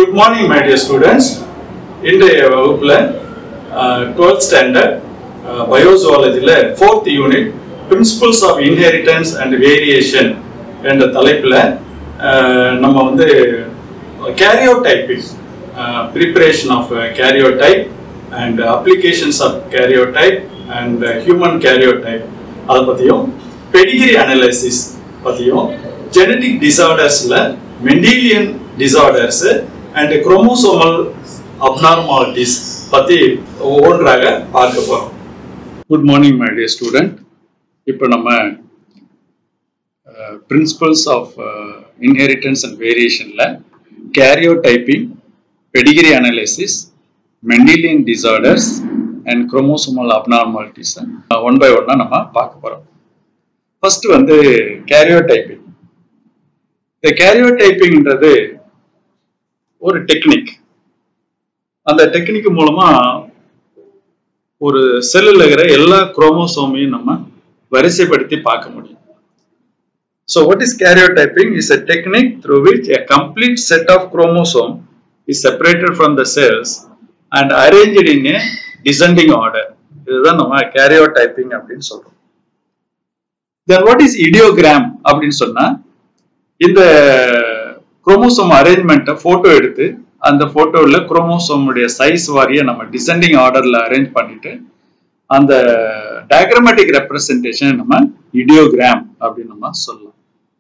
Good morning my dear students இன்றைய வகுப்பில் twelfth standard பயோசுவாலஜியில் fourth unit principles of inheritance and variation என்ற தலைப்பில் நம்ம வந்து கேரியோடைப்பிங் preparation of karyotype and applications of karyotype and human karyotype அதை பற்றியும் பெடிகிரி அனலைசிஸ் பற்றியும் ஜெனட்டிக் டிசார்டர்ஸில் Mendelian disorders and chromosomal abnormalities பற்றி ஒவ்வொன்றாக பார்க்க போகிறோம் good morning my dear student இப்போ நம்ம பிரின்சிபல்ஸ் ஆஃப் இன்ஹெரிட்டன்ஸ் அண்ட் வேரியேஷனில் karyotyping pedigree analysis Mendelian disorders and chromosomal abnormalities one by ஒன்னா நம்ம பார்க்க போகிறோம் ஃபர்ஸ்ட் வந்து கேரியோ டைப்பிங் இந்த கேரியோ டைப்பிங்ன்றது ஒரு டெக்னிக் அந்த டெக்னிக் மூலமா ஒரு செல்லில் இருக்கிற எல்லா குரோமோசோமையும் நம்ம வரிசைப்படுத்தி பார்க்க முடியும் So what is karyotyping is a technique through which a complete set of chromosome is separated from the cells and arranged in a descending order. இதுதான் நம்ம karyotyping அப்படின்னு சொல்றோம் then what is ideogram அப்படின்னு சொன்னா இந்த குரோமோசோம் அரேஞ்ச்மெண்ட்டை போட்டோ எடுத்து அந்த போட்டோவில் குரோமோசோமுடைய size வாரிய நம்ம டிசெண்டிங் ஆர்டர்ல அரேஞ்ச் பண்ணிட்டு அந்த டயக்ராமேட்டிக் ரெப்ரசன்டேஷன் நம்ம இடியோகிராம் அப்படின்னு நம்ம சொல்லலாம்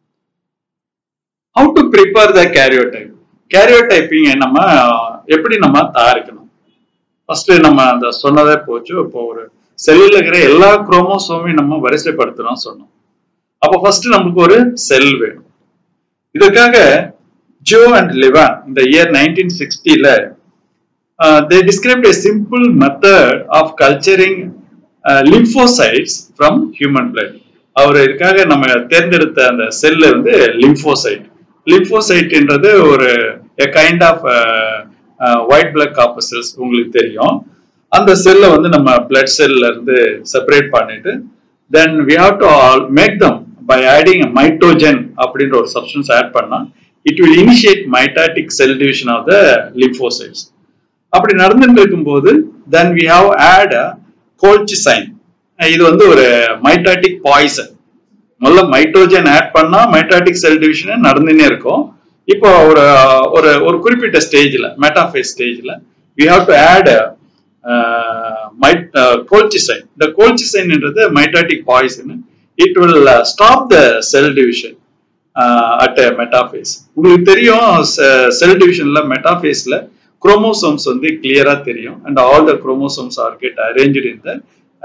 how to prepare the karyotype karyotyping நம்ம எப்படி நம்ம தயாரிக்கணும் ஃபர்ஸ்ட் நம்ம அந்த சொன்னதே போச்சு இப்போ ஒரு செல்லில் இருக்கிற எல்லா குரோமோசோமையும் நம்ம வரிசைப்படுத்துறோம் சொன்னோம் அப்போ ஃபர்ஸ்ட் நமக்கு ஒரு செல் வேணும் இதற்காக ஜோ அண்ட் லிவான் இந்த இயர் நைன்டீன் சிக்ஸ்டில they described a simple method of culturing lymphocytes from human blood அவர் இதுக்காக நம்ம தேர்ந்தெடுத்த அந்த செல்லு வந்து லிம்போசைட் லிம்போசைட்ன்றது ஒரு kind of white blood copper cells உங்களுக்கு தெரியும் அந்த செல்லை வந்து நம்ம பிளட் செல்ல இருந்து செப்பரேட் பண்ணிட்டு then we have to make them by adding mitogen அப்படின்ற ஒரு சப்ஸ்டன்ஸ் ஆட் பண்ணா it will initiate mitotic cell division of the lymphocytes அப்படி நடந்துட்டு இருக்கும்போது then we have add colchicine இது வந்து ஒரு மைட்டாட்டிக் பாய்சன் முதல்ல மைட்ரோஜன் ஆட் பண்ணா மைட்டாட்டிக் செல் டிவிஷன் நடந்துனே இருக்கும் இப்போ ஒரு ஒரு ஒரு குறிப்பிட்ட ஸ்டேஜ்ல மெட்டாஃபேஸ் ஸ்டேஜ்ல we have to add colchicine இந்த கோல்ச்சிசைன்ன்றது mitotic poison it will stop the sell division at metaphase உங்களுக்கு தெரியும் செல் டிவிஷன்ல மெட்டாஃபேஸ்ல குரோமோசோம்ஸ் வந்து கிளியரா தெரியும் and all the chromosomes are get arrange in the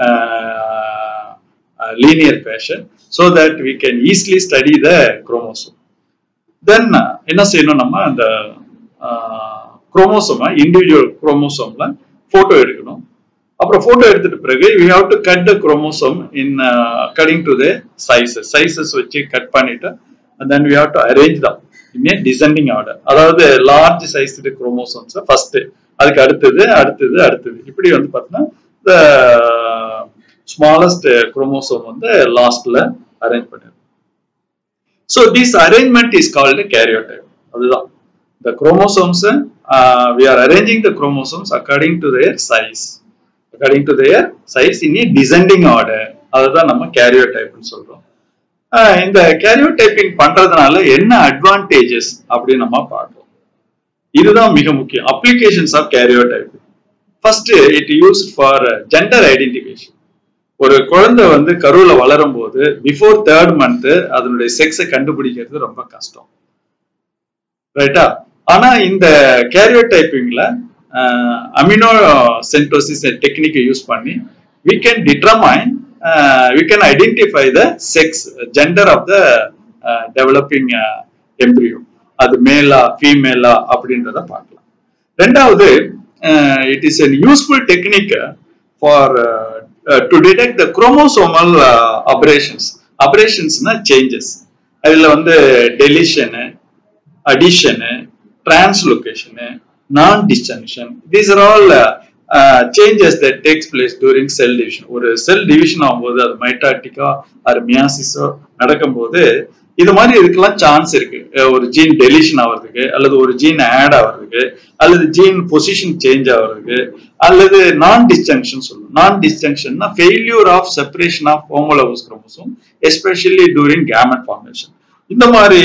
linear fashion so that we can easily study the chromosome then என்ன செய்யணும் நம்ம அந்த குரோமோசோமை இண்டிவிஜுவல் குரோமோசோம்ல போட்டோ எடுக்கணும் அப்புறம் போட்டோ எடுத்துட்டு பிறகு we have to cut the chromosome in cutting to the sizes sizes வச்சு cut பண்ணிட்டு then we have to arrange them in a descending order அதாவது லார்ஜ் சைஸ் குரோமோசோம்ஸ் ஃபர்ஸ்ட் அதுக்கு அடுத்தது அடுத்தது அடுத்தது இப்படி வந்து பார்த்தீங்கன்னா த ஸ்மாலஸ்ட் குரோமோசோம் வந்து லாஸ்ட்ல அரேஞ்ச் பண்ணிருக்கோம் so this arrangement is called karyotype அதுதான் the chromosomes uh, we are arranging the chromosomes according to their size according to their size in a descending order அதுதான் நம்ம கேரியோடைப்னு சொல்றோம் இந்த கேரியோடைப்பிங் பண்றதுனால என்ன அட்வான்டேஜஸ் அப்படின்னு நம்ம பார்க்கலாம் இதுதான் மிக முக்கியம் applications of karyotype first it use for gender identification ஒரு குழந்தை வந்து கருவுல வளரும் போது பிஃபோர் தேர்ட் மந்த் அதனுடைய செக்ஸை கண்டுபிடிக்கிறது ரொம்ப கஷ்டம் ரைட்டா ஆனா இந்த கேரியோ டைப்பிங்ல அமினோ சென்டோசிஸ் டெக்னிக்கை யூஸ் பண்ணி we can determine we can identify the sex gender of the developing embryo அது மேலா ஃபீமேலா அப்படின்றத பார்க்கலாம் ரெண்டாவது it is an useful technique for to detect the chromosomal aberrations அபரேஷன்ஸ்னா சேஞ்சஸ் அதுல வந்து deletion addition translocation non disjunction these are all changes that takes place during cell division ஒரு செல் டிவிஷன் ஆகும்போது அது மைட்டாட்டிக்கா அது மியாசிஸோ நடக்கும்போது இது மாதிரி இதுக்கெல்லாம் சான்ஸ் இருக்கு அஹ் ஒரு ஜீன் டெலிஷன் ஆகிறதுக்கு அல்லது ஒரு ஜீன் ஆட் ஆகிறதுக்கு அல்லது ஜீன் பொசிஷன் சேஞ்ச் ஆகிறதுக்கு அல்லது நான் டிஸ்ஜங்ஷன் சொல்லுவோம் நான் டிஸ்ஜங்ஷன்னா failure of separation of homologous chromosome especially during gamete formation இந்த மாதிரி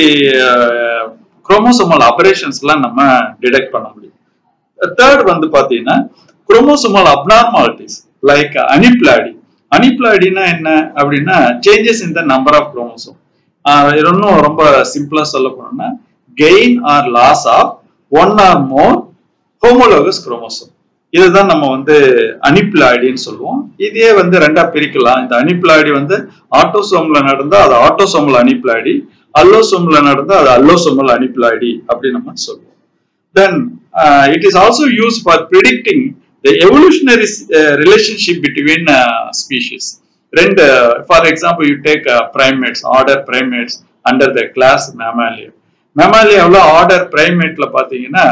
குரோமோசோமல் ஆபரேஷன்ஸ் எல்லாம் நம்ம டிடெக்ட் பண்ண முடியும் தேர்ட் வந்து பாத்தீங்கன்னா குரோமோசோமல் அப்நார்மாலிட்டிஸ் லைக் அனிப்ளாடி அனிப்ளாடினா என்ன அப்படின்னா changes in the number of chromosome இன்னும் ரொம்ப சிம்பிளா சொல்ல போனோம்னா gain or loss of one or more homologous chromosome இதுதான் நம்ம வந்து அனிப்ளாய்டின்னு சொல்லுவோம் இதே வந்து ரெண்டா பிரிக்கலாம் இந்த அனிப்ளாய்டி வந்து ஆட்டோசோம்ல நடந்தா அது ஆட்டோசோமல் அனிப்ளாய்டி அல்லோசோம்ல நடந்தா அது அல்லோசோமல் அனிப்ளாய்டி அப்படின்னு நம்ம சொல்லுவோம் then uh, it is also used for predicting the evolutionary uh, relationship between uh, species ரெண்டு for example you take primates order primates under the class mammalia மேமாலியாவில் ஆர்டர் பிரைமேட்ல பார்த்தீங்கன்னா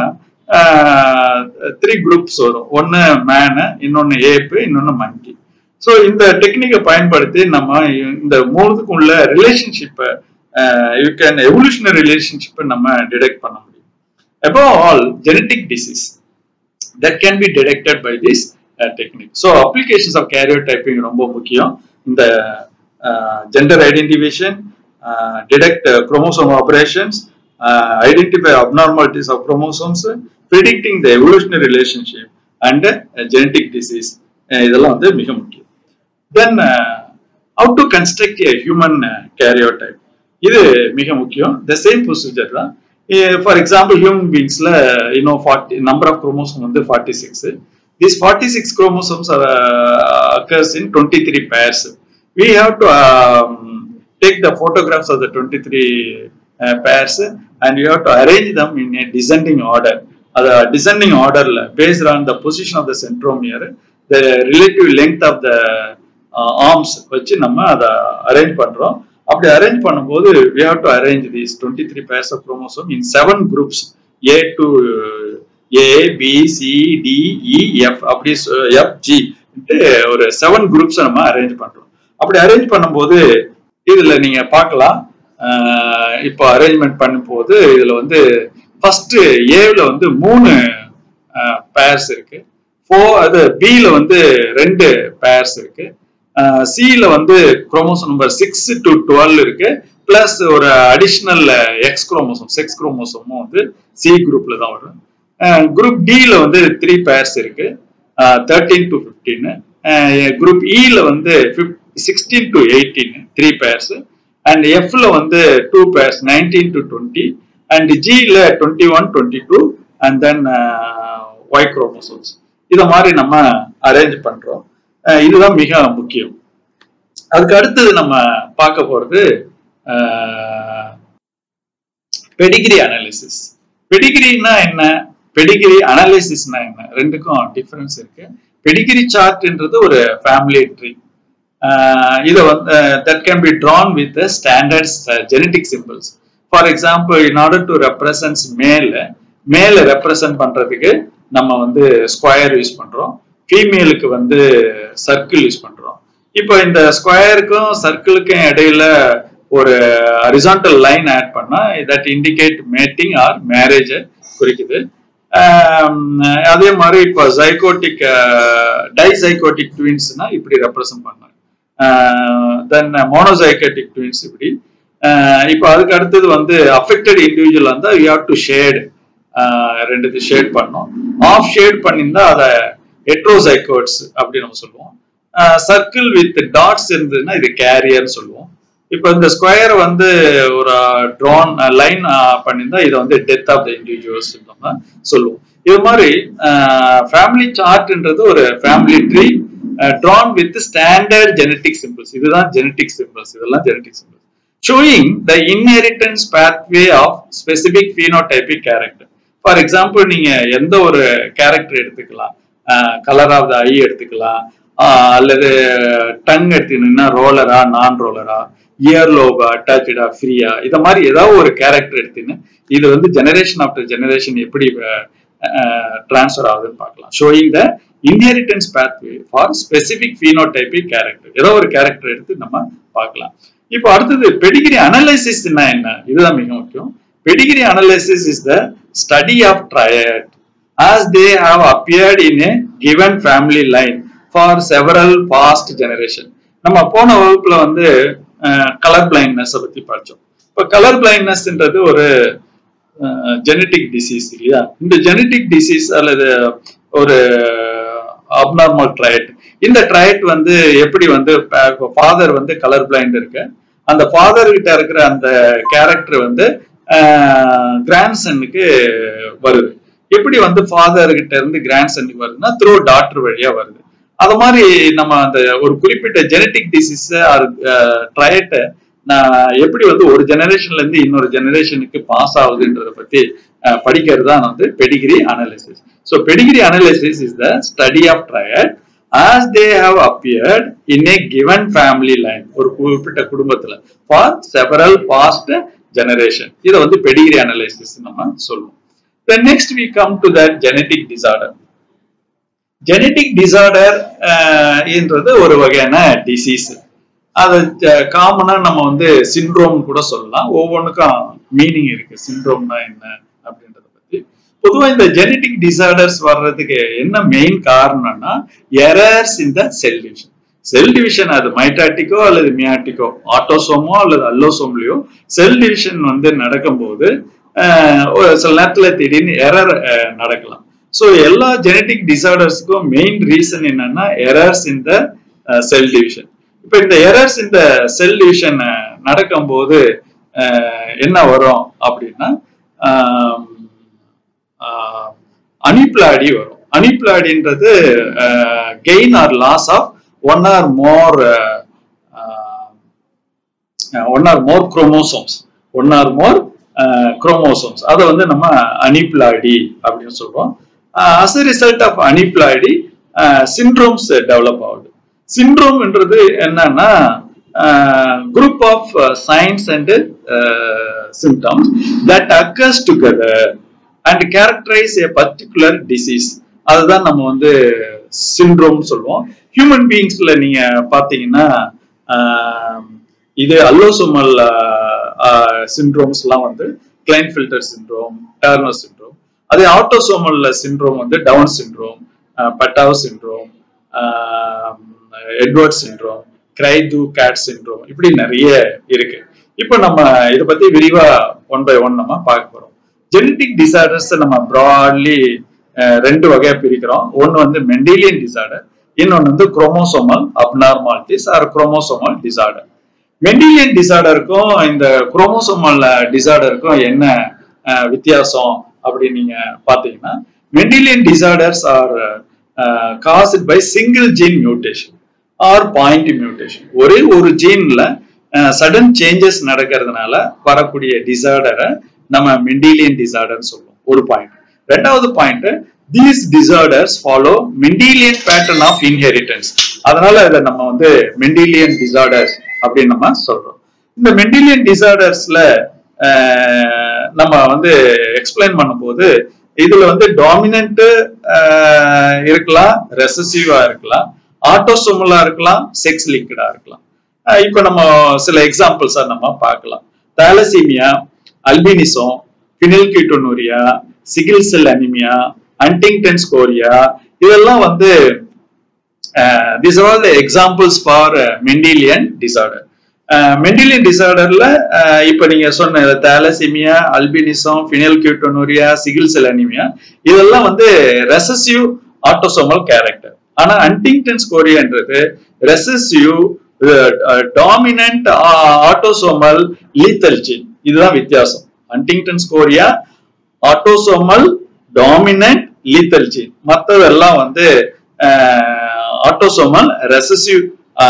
த்ரீ குரூப்ஸ் வரும் ஒன்று மேனு இன்னொன்று ஏப்பு இன்னொன்று மங்கி so இந்த டெக்னிக்கை பயன்படுத்தி நம்ம இந்த மூணுத்துக்கும் உள்ள ரிலேஷன்ஷிப்பை யூ கேன் எவல்யூஷனரி ரிலேஷன்ஷிப்பை நம்ம டிடெக்ட் பண்ண முடியும் above all genetic disease that can be detected by this uh, technique so applications of karyotyping ரொம்ப முக்கியம் இந்த uh, gender identification uh, detect uh, chromosome operations uh, identify abnormalities of chromosomes predicting the evolutionary relationship and uh, genetic disease uh, இதெல்லாம் வந்து மிக முக்கியம் then uh, how to construct a human uh, karyotype இது மிக முக்கியம் the same procedure தான் for example human பீங்ஸ்ல இன்னும் ஃபார்ட்டி நம்பர் ஆஃப் குரோமோசோம் வந்து forty six this forty six chromosomes occurs in twenty three pairs we have to take the photographs of the twenty three pairs and you have to arrange them in a descending order அது descending ஆர்டர்ல based on the position of the centromere the relative length of the arms வச்சு நம்ம அதை arrange பண்றோம் அப்படி arrange பண்ணும்போது we have to arrange these twenty three pairs of chromosome in seven groups A to A B C D E F அப்படி F G ஒரு seven groups நம்ம arrange பண்றோம் அப்படி அரேஞ்ச் பண்ணும்போது இதுல நீங்க பார்க்கலாம் இப்போ அரேஞ்ச்மெண்ட் பண்ணும்போது இதுல வந்து ஃபர்ஸ்ட் ஏல வந்து மூணு பேர்ஸ் இருக்கு ஃபோ அது பில வந்து ரெண்டு பேர்ஸ் இருக்கு சில வந்து chromosome number six to twelve இருக்கு பிளஸ் ஒரு அடிஷ்னல் எக்ஸ் குரோமோசோம் செக்ஸ் குரோமோசோமும் வந்து சி குரூப்ல தான் வரும் குரூப் டில வந்து த்ரீ பேர்ஸ் இருக்கு தேர்ட்டீன் டு ஃபிஃப்டீன் குரூப் இல வந்து sixteen to eighteen three pairs and எஃப்ல வந்து two pairs nineteen to twenty and ஜில twenty one twenty two and then Y chromosomes இதை மாதிரி நம்ம அரேஞ்ச் பண்றோம் இதுதான் மிக முக்கியம் அதுக்கு அடுத்தது நம்ம பார்க்க போறது பெடிகிரி அனாலிசிஸ் பெடிகிரினா என்ன பெடிகிரி அனாலிசிஸ்னா என்ன ரெண்டுக்கும் டிஃபரன்ஸ் இருக்கு பெடிகிரி சார்ட்ன்றது ஒரு ஃபேமிலி ட்ரீ இதை வந்து that can be drawn with standard genetic symbols for example in order to represents male male represent பண்றதுக்கு நம்ம வந்து ஸ்கொயர் யூஸ் பண்றோம் ஃபீமேலுக்கு வந்து சர்க்கிள் யூஸ் பண்றோம் இப்போ இந்த ஸ்கொயருக்கும் சர்க்கிளுக்கும் இடையில ஒரு ஹரிசான்டல் லைன் ஆட் பண்ணா that indicate mating or marriage குறிக்குது அதே மாதிரி இப்போ ஜைகோட்டிக் டைசைகோட்டிக் ட்வின்ஸ்னா இப்படி ரெப்ரசன்ட் பண்ணாங்க தென் மோனோசைகோட்டிக் ட்வின்ஸ் இப்படி இப்போ அதுக்கு அடுத்தது வந்து அஃபெக்டட் இண்டிவிஜுவல் இருந்தா யூ ஹாவ் டு ஷேட் ரெண்டுத்து ஷேட் பண்ணோம் ஆஃப் ஷேட் பண்ணியிருந்தா அதை ஹெட்ரோசைகோட்ஸ் அப்படின்னு நம்ம சொல்லுவோம் சர்க்கிள் வித் டாட்ஸ் இருந்ததுன்னா இது கேரியர்னு சொல்லுவோம் இப்போ இந்த ஸ்கொயர் வந்து ஒரு ட்ரான் லைன் பண்ணியிருந்தா இதை வந்து டெத் ஆஃப் த இண்டிவிஜுவல்ஸ் நம்ம சொல்லுவோம் இது மாதிரி ஃபேமிலி சார்ட்ன்றது ஒரு family tree drawn with standard genetic symbols இதுதான் ஜெனட்டிக் சிம்பிள்ஸ் இதெல்லாம் genetic symbols showing the inheritance pathway of specific phenotypic character for example நீங்க எந்த ஒரு கேரக்டர் எடுத்துக்கலாம் கலர் ஆஃப் த ஐ எடுத்துக்கலாம் அல்லது டங் எடுத்துக்கிட்டீங்கன்னா ரோலரா நான் ரோலரா இயர் லோபா அட்டாச்சா ஃப்ரீயா இத மாதிரி ஏதாவது ஒரு கேரக்டர் எடுத்துன்னு இது வந்து ஜெனரேஷன் ஆஃப்டர் ஜெனரேஷன் எப்படி டிரான்ஸ்ஃபர் ஆகுதுன்னு பார்க்கலாம் showing the inheritance pathway for specific phenotypic character ஏதோ ஒரு கேரக்டர் எடுத்து நம்ம பார்க்கலாம் இப்போ அடுத்தது பெடிகிரி அனலைசிஸ் என்ன இதுதான் மிக முக்கியம் pedigree analysis is the study of trait as they have appeared in a given family line for several past generation நம்ம போன வகுப்புல வந்து கலர் பிளைண்ட்னஸ் பத்தி படிச்சோம் இப்ப கலர் பிளைண்ட்னஸ்ன்றது ஒரு ஜெனட்டிக் டிசீஸ் இல்லையா இந்த ஜெனட்டிக் டிசீஸ் அல்லது ஒரு அப்நார்மல் ட்ரையட் இந்த ட்ரையட் வந்து எப்படி வந்து ஃபாதர் வந்து கலர் பிளைண்ட் இருக்கு அந்த ஃபாதர் கிட்ட இருக்கிற அந்த கேரக்டர் வந்து கிராண்ட்சனுக்கு வருது எப்படி வந்து ஃபாதர் கிட்ட இருந்து கிராண்ட்சனுக்கு வருதுன்னா த்ரூ டாக்டர் வழியா வருது அது மாதிரி நம்ம அந்த ஒரு குறிப்பிட்ட ஜெனட்டிக் டிசீஸ் ட்ரையட்டை நான் எப்படி வந்து ஒரு ஜெனரேஷன்ல இருந்து இன்னொரு ஜெனரேஷனுக்கு பாஸ் ஆகுதுன்றத பத்தி படிக்கிறது தான் வந்து pedigree analysis so pedigree analysis is the study of trait as they have appeared in a given family line ஒரு குறிப்பிட்ட குடும்பத்துல ஃபார் செவரல் பாஸ்ட் ஜெனரேஷன் இதை வந்து பெடிகிரி அனாலிசிஸ் நம்ம சொல்லுவோம் then next we come to that genetic disorder genetic disorder என்றது ஒரு வகையான டிசீஸ் அது காமனா நம்ம வந்து சிண்ட்ரோம் கூட சொல்லலாம் ஒவ்வொன்றுக்கும் மீனிங் இருக்கு சிண்ட்ரோம்னா என்ன அப்படின்றத பத்தி பொதுவா இந்த ஜெனட்டிக் டிசார்டர்ஸ் வர்றதுக்கு என்ன மெயின் காரணம்னா எரர்ஸ் இந்த செல் டிவிஷன் செல் டிவிஷன் அது மைட்டாட்டிக்கோ அல்லது மியாட்டிக்கோ ஆட்டோசோமோ அல்லது அல்லோசோம்லயோ செல் டிவிஷன் வந்து நடக்கும்போது ஒரு சில நேரத்துல திடீர்னு எரர் நடக்கலாம் ஸோ எல்லா ஜெனட்டிக் டிசார்டர்ஸ்க்கும் மெயின் ரீசன் என்னன்னா எரர்ஸ் இந்த செல் டிவிஷன் இப்போ இந்த எரர்ஸ் இந்த செல் டிவிஷன் நடக்கும்போது என்ன வரும் அப்படின்னா அனிப்ளாடி வரும் அனிப்ளாடின்றது gain or loss of one or more one or more chromosomes one or more chromosomes அதை வந்து நம்ம அனிப்ளாடி அப்படின்னு சொல்றோம் as a result of aneuploidy syndromes develop ஆகுது சிண்ட்ரோம்ன்றது என்னன்னா group of signs and symptoms that occurs together and characterize a particular disease அதுதான் நம்ம வந்து சிண்ட்ரோம் சொல்லுவோம் ஹியூமன் பீயிங்ஸ்ல நீங்க பாத்தீங்கன்னா இது அல்லோசோமல் சிண்ட்ரோம்ஸ் எல்லாம் வந்து Klinefelter syndrome Turner syndrome அதே ஆட்டோசோமல் சிண்ட்ரோம் வந்து Down syndrome Patau syndrome Edward syndrome cri du chat syndrome இப்படி நிறைய இருக்கு இப்போ நம்ம இதை பத்தி விரிவா ஒன் பை ஒன் நம்ம பார்க்க போறோம் ஜெனட்டிக் டிசார்டர்ஸ் நம்ம ப்ராட்லி ரெண்டு வகையா பிரிக்கிறோம் ஒன்னு வந்து மெண்டீலியன் டிசார்டர் இன்னொன்னு வந்து chromosomal abnormalities or chromosomal disorder Mendelian டிசார்டருக்கும் இந்த குரோமோசோமல் டிசார்டருக்கும் என்ன வித்தியாசம் அப்படின்னு நீங்க பாத்தீங்கன்னா Mendelian disorders are caused by single gene mutation or point mutation ஒரே ஒரு ஜீன்ல சடன் சேஞ்சஸ் நடக்கிறதுனால வரக்கூடிய டிசார்டரை நம்ம மெண்டிலியன் டிசார்டர் சொல்லுவோம் ஒரு பாயிண்ட் ரெண்டாவது point these disorders follow Mendelian pattern of inheritance அதனால இதை நம்ம வந்து மெண்டிலியன் டிசார்டர்ஸ் அப்படின்னு நம்ம சொல்றோம் இந்த மெண்டிலியன் டிசார்டர்ஸ்ல நம்ம வந்து எக்ஸ்பிளைன் பண்ணும்போது இதுல வந்து டாமினன்ட் இருக்கலாம் ரெசசிவா இருக்கலாம் ஆட்டோசோமலா இருக்கலாம் செக்ஸ் லிங்க்டா இருக்கலாம் இப்போ நம்ம சில எக்ஸாம்பிள்ஸா நம்ம பார்க்கலாம் thalassaemia albinism phenylketonuria sickle cell anaemia Huntington chorea இதெல்லாம் வந்து this are the examples for Mendelian disorder Mendelian டிசார்டர்ல இப்ப நீங்க சொன்ன thalassaemia albinism phenylketonuria sickle cell anaemia இதெல்லாம் வந்து ரெசசிவ் ஆட்டோசோமல் கேரக்டர் ஆனா ஹண்டிங்டன் ஸ்கோரியான்றது recessive dominant autosomal lethal gene இதுதான் வித்தியாசம் Huntington chorea autosomal dominant lethal gene மற்றதெல்லாம் வந்து ஆட்டோசோமல் ரெசசிவ்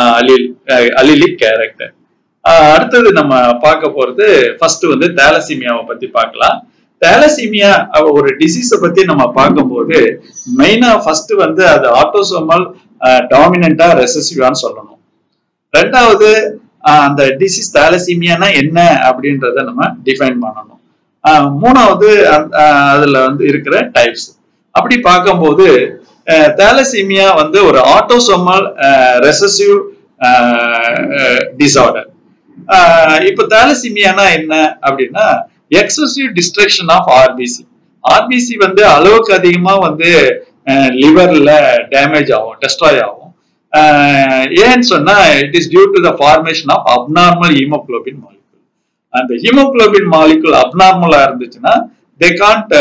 அலிலிக் கேரக்டர் அடுத்தது நம்ம பார்க்க போறது ஃபர்ஸ்ட் வந்து தேலசீமியாவை பத்தி பார்க்கலாம் தேலசீமியா ஒரு டிசீஸ பத்தி நம்ம பார்க்கும்போது மெயினா ஃபர்ஸ்ட் வந்து அது ஆட்டோசோமல் டாமினண்டா ரெசசிவான்னு சொல்லணும் ரெண்டாவது அந்த டிசீஸ் தேலசீமியானா என்ன அப்படின்றத நம்ம டிஃபைன் பண்ணணும் மூணாவது அதுல வந்து இருக்கிற டைப்ஸ் அப்படி பார்க்கும்போது தேலசீமியா வந்து ஒரு ஆட்டோசோமல் ரெசசிவ் டிசார்டர் இப்ப தாலசிமியானா என்ன அப்படின்னா excessive destruction of RBC RBC வந்து அளவுக்கு அதிகமா வந்து லிவர்ல டேமேஜ் ஆகும் டெஸ்ட்ராய் ஆகும் ஏன்னு சொன்னா it is due to the formation of abnormal haemoglobin molecule அந்த ஹீமோக்ளோபின் மாலிகுல் அப்நார்மலா இருந்துச்சுன்னா they can't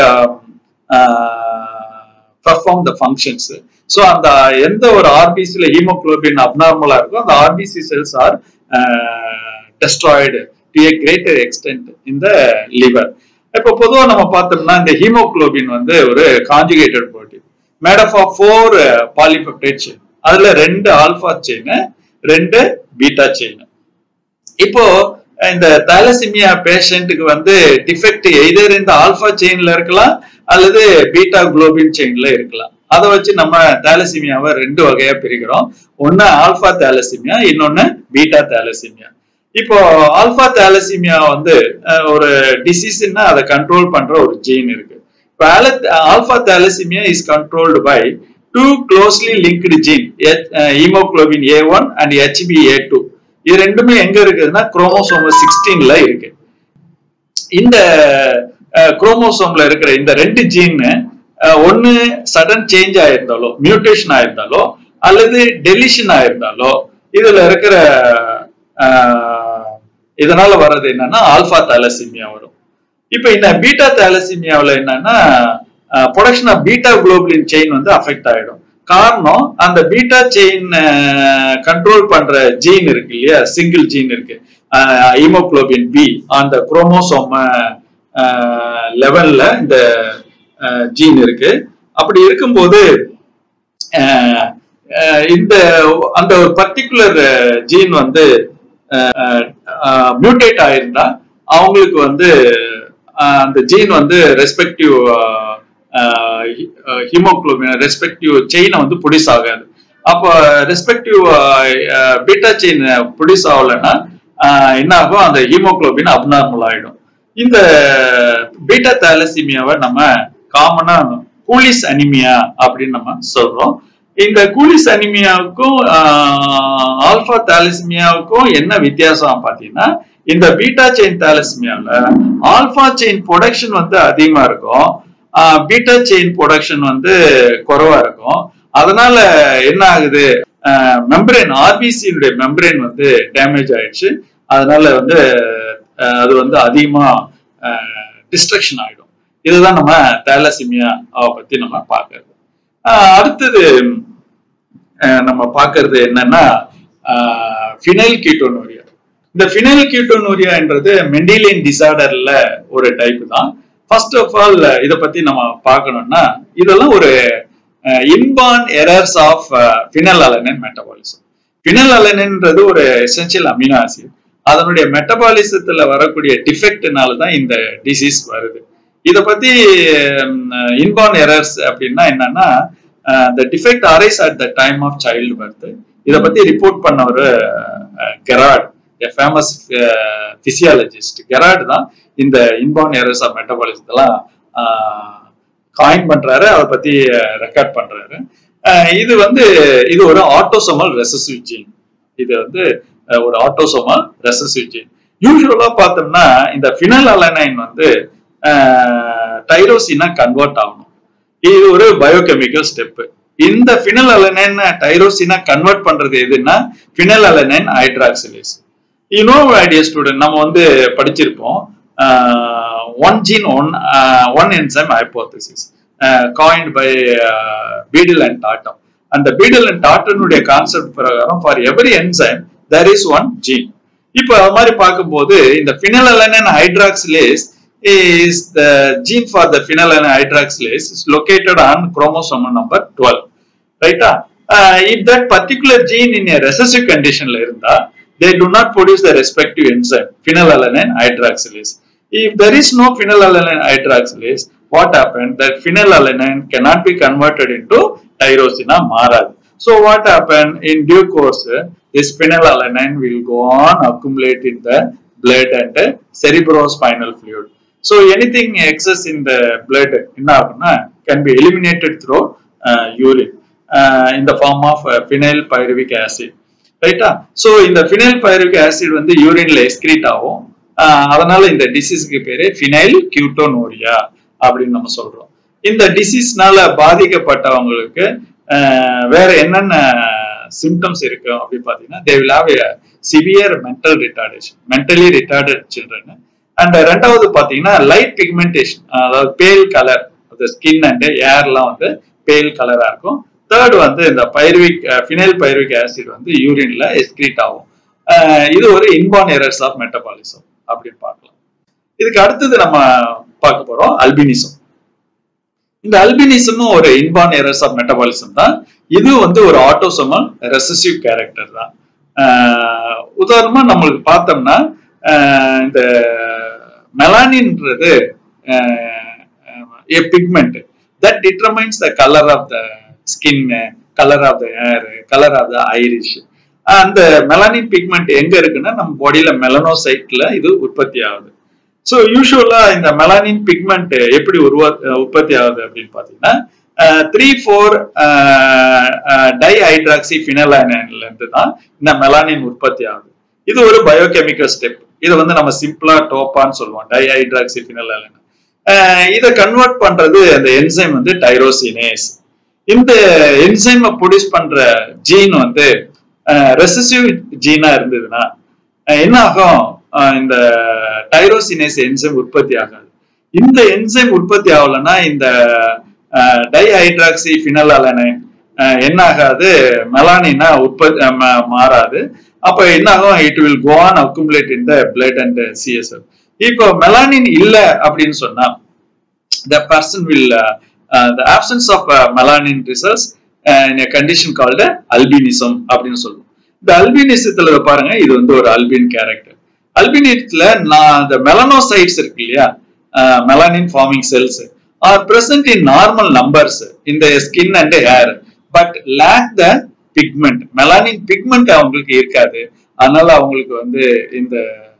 perform the functions so அந்த எந்த ஒரு ஆர்பிசில ஹீமோக்ளோபின் அப்நார்மலா இருக்கோ அந்த RBC cells are destroyed to a greater extent இந்த லிவர் இப்போ பொதுவாக நம்ம பார்த்தோம்னா இந்த ஹீமோக்ளோபின் வந்து ஒரு conjugated protein made of four polypeptide chain அதுல ரெண்டு ஆல்பா செயின் ரெண்டு பீட்டா செயின் இப்போ இந்த தாலசிமியா பேஷண்ட்டுக்கு வந்து டிஃபெக்ட் எய்தர் இந்த ஆல்பா செயின்ல இருக்கலாம் அல்லது பீட்டா குளோபின் செயின்ல இருக்கலாம் அதை வச்சு நம்ம தாலசிமியாவை ரெண்டு வகையா பிரிக்கிறோம் ஒன்னு ஆல்பா தாலசிமியா இன்னொன்னு பீட்டா தாலசிமியா இப்போ ஆல்பா தாலசிமியா வந்து ஒரு டிசீஸ்னா அதை கண்ட்ரோல் பண்ற ஒரு ஜீன் இருக்கு இப்போ alpha thalassaemia is controlled by two closely linked gene haemoglobin A one and HB A two இது ரெண்டுமே எங்க இருக்குதுன்னா குரோமோசோம் சிக்ஸ்டீன்ல இருக்கு இந்த குரோமோசோம்ல இருக்கிற இந்த ரெண்டு ஜீன் ஒன்னு சடன் சேஞ்ச் ஆயிருந்தாலோ மியூட்டேஷன் ஆயிருந்தாலோ அல்லது டெலிஷன் ஆயிருந்தாலோ இதுல இருக்கிற இதனால வர்றது என்னன்னா ஆல்பா தாலசிமியா வரும் இப்ப இந்த பீட்டா தாலசிமியாவில் என்னன்னா production of beta globulin chain வந்து அஃபெக்ட் ஆயிடும் காரணம் அந்த பீட்டா செயின் கண்ட்ரோல் பண்ற ஜீன் இருக்கு இல்லையா சிங்கிள் ஜீன் இருக்கு ஹீமோக்ளோபின் பி அந்த குரோமோசோம் லெவல்ல இந்த ஜீன் இருக்கு அப்படி இருக்கும்போது இந்த அந்த ஒரு பர்டிகுலர் ஜீன் வந்து மியூட்டேட் ஆயிருந்தா அவங்களுக்கு வந்து அந்த ஜீன் வந்து ரெஸ்பெக்டிவ் ஹீமோக்ளோபின் ரெஸ்பெக்டிவ் செயினை வந்து ப்ரொடியூஸ் ஆகாது அப்போ ரெஸ்பெக்டிவ் பீட்டா செயின் ப்ரொடியூஸ் ஆகலைன்னா என்ன ஆகும் அந்த ஹீமோக்ளோபின் அப்நார்மல் ஆயிடும் இந்த பீட்டா தாலசிமியாவை நம்ம காமனா கூலிஸ் அனிமியா அப்படின்னு நம்ம சொல்றோம் இந்த கூலிஸ் அனிமியாவுக்கும் ஆல்பா தாலசிமியாவுக்கும் என்ன வித்தியாசம் பாத்தீங்கன்னா இந்த பீட்டா செயின் தாலசிமியாவில் ஆல்பா செயின் ப்ரொடக்ஷன் வந்து அதிகமா இருக்கும் பீட்டா செயின் ப்ரொடக்ஷன் வந்து குறைவா இருக்கும் அதனால என்ன ஆகுது மெம்பரேன் ஆர்பிசியினுடைய மெம்பரேன் வந்து டேமேஜ் ஆயிடுச்சு அதனால வந்து அது வந்து அதிகமா டிஸ்ட்ரக்ஷன் ஆயிடும் இதுதான் நம்ம தேலசிமியா பத்தி நம்ம பார்க்கறது அடுத்தது நம்ம பார்க்கறது என்னன்னா ஃபினைல் கீட்டோனோரியா இந்த ஃபினைல் கீட்டோனோரியான்றது மெண்டிலியன் டிசார்டர்ல ஒரு டைப் தான் ஃபர்ஸ்ட் ஆஃப் ஆல் இதை பத்தி நம்ம பார்க்கணும்னா இதெல்லாம் ஒரு inborn errors of phenylalanine metabolism ஃபினல் அலனின்றது ஒரு எசென்சியல் அமினோ ஆசிட் அதனுடைய மெட்டபாலிசத்துல வரக்கூடிய டிஃபெக்ட்னால தான் இந்த டிசீஸ் வருது இதை பத்தி இன்பான் எரர்ஸ் அப்படின்னா என்னன்னா the defect arise at the time of child birth இதை பத்தி ரிப்போர்ட் பண்ண ஒரு கெராட் ஃபேமஸ் பிசியாலஜிஸ்ட் கெராட் தான் இந்த இன்பான் எரர்ஸ் ஆஃப் மெட்டபாலிசத்தெல்லாம் காயின் பண்றாரு அதை பத்தி ரெக்கார்ட் பண்றாரு இது வந்து இது ஒரு ஆட்டோசோமல் ரெசசிவ் ஜீன் இது வந்து ஒரு ஆட்டோசோமல் ரெசசிவ் ஜீன் யூஸ்வலா பார்த்தோம்னா இந்த ஃபினல் அலனைன் வந்து டைரோசினா கன்வெர்ட் ஆகணும் இது ஒரு பயோகெமிக்கல் ஸ்டெப் இந்த ஃபினல் அலனைன் டைரோசினா கன்வெர்ட் பண்றது எதுன்னா phenylalanine hydroxylase you know idea student நம்ம வந்து படிச்சிருப்போம் one gene one one enzyme hypothesis coined by Beadle and Tatum அந்த பீடில் அண்ட் டாட்டனுடைய கான்செப்ட் பிரகாரம் for every enzyme there is one gene இப்போ அது மாதிரி பார்க்கும்போது இந்த phenylalanine hydroxylase is the gene for the phenylalanine hydroxylase is located on chromosome number 12 right uh, if that particular gene in a recessive condition la irundha they do not produce the respective enzyme phenylalanine hydroxylase if there is no phenylalanine hydroxylase what happened that phenylalanine cannot be converted into tyrosina marad so what happened in due course this phenylalanine will go on accumulate in the blood and uh, cerebrospinal fluid so anything excess in the blood என்ன ஆகும்னா can be eliminated through uh, urine uh, in the form of uh, phenyl pyruvic acid ரைட்டா so இந்த phenyl pyruvic acid வந்து யூரின்ல எஸ்கிரீட் ஆகும் ஆஹ் அதனால இந்த டிசீஸ்க்கு பேரு ஃபினைல் கியூட்டோனோரியா அப்படின்னு நம்ம சொல்றோம் இந்த டிசீஸ்னால பாதிக்கப்பட்டவங்களுக்கு ஆஹ் வேற என்னென்ன சிம்டம்ஸ் இருக்கு அப்படின்னு பாத்தீங்கன்னா they will have severe mental retardation mentally retarded children and ரெண்டாவது பாத்தீங்கன்னா லைட் பிக்மெண்டேஷன் அதாவது பேல் கலர் ஸ்கின் அண்ட் ஏர்லாம் வந்து பேல் கலரா இருக்கும் தேர்ட் வந்து இந்த பைருவிக் ஃபினைல் பைருவிக் ஆசிட் வந்து யூரின்ல எஸ்கிரீட் ஆகும் ஆஹ் இது ஒரு இன்பான் எரர்ஸ் ஆஃப் மெட்டபாலிசம் அப்படின்னு பார்க்கலாம் இதுக்கு அடுத்தது நம்ம பார்க்க போறோம் அல்பினிசம் இந்த அல்பினிசமும் ஒரு இன்பான் எரர்ஸ் ஆஃப் மெட்டபாலிசம் தான் இது வந்து ஒரு ஆட்டோசோமல் ரெசசிவ் கேரக்டர் தான் ஆஹ் உதாரணமா நம்மளுக்கு பார்த்தோம்னா ஆஹ் இந்த மெலானின்றது a pigment that determines the color of the skin, color of the hair, color of the iris. அந்த மெலானின் பிக்மெண்ட் எங்க இருக்குன்னா நம்ம பாடியில மெலனோசைட்ல இது உற்பத்தி ஆகுது ஸோ யூஸ்வலா இந்த மெலானின் பிக்மெண்ட் எப்படி உருவா உற்பத்தி ஆகுது அப்படின்னு பாத்தீங்கன்னா த்ரீ ஃபோர் டை ஹைட்ராக்சி ஃபினலானின்ல இருந்து தான் இந்த மெலானின் உற்பத்தி ஆகுது இது ஒரு பயோகெமிக்கல் ஸ்டெப் இதை வந்து நம்ம சிம்பிளா டோப்பான்னு சொல்லுவோம் டை ஹைட்ராக்சி ஃபினலானின் இதை கன்வெர்ட் பண்றது அந்த என்சைம் வந்து டைரோசினேஸ் இந்த என்சைமை ப்ரொடியூஸ் பண்ற ஜீன் வந்து ரெசசிவ் ஜீனா இருந்ததுன்னா என்ன ஆகும் இந்த டைரோசினேஸ் என்சைம் உற்பத்தி ஆகாது இந்த என்சைம் உற்பத்தி ஆகலைன்னா இந்த டைஹைட்ராக்சி ஃபினலாலனைன் என்ன ஆகாது மெலானினா உற்பத்தி மாறாது அப்ப என்ன ஆகும் it will go on accumulate in the blood and CSF இப்போ மெலானின் இல்ல அப்படின்னு சொன்னா the person will the absence of melanin results in condition called albinism அப்படின்னு சொல்லுவோம் இந்த அல்பினிசத்துல பாருங்க இது வந்து ஒரு அல்பின் கேரக்டர் அல்பினியத்துல நான் இந்த மெலனோசைட்ஸ் இருக்கு இல்லையா melanin forming cells are present in normal numbers இந்த skin and hair but lack the pigment melanin pigment அவங்களுக்கு இருக்காது அதனால அவங்களுக்கு வந்து இந்த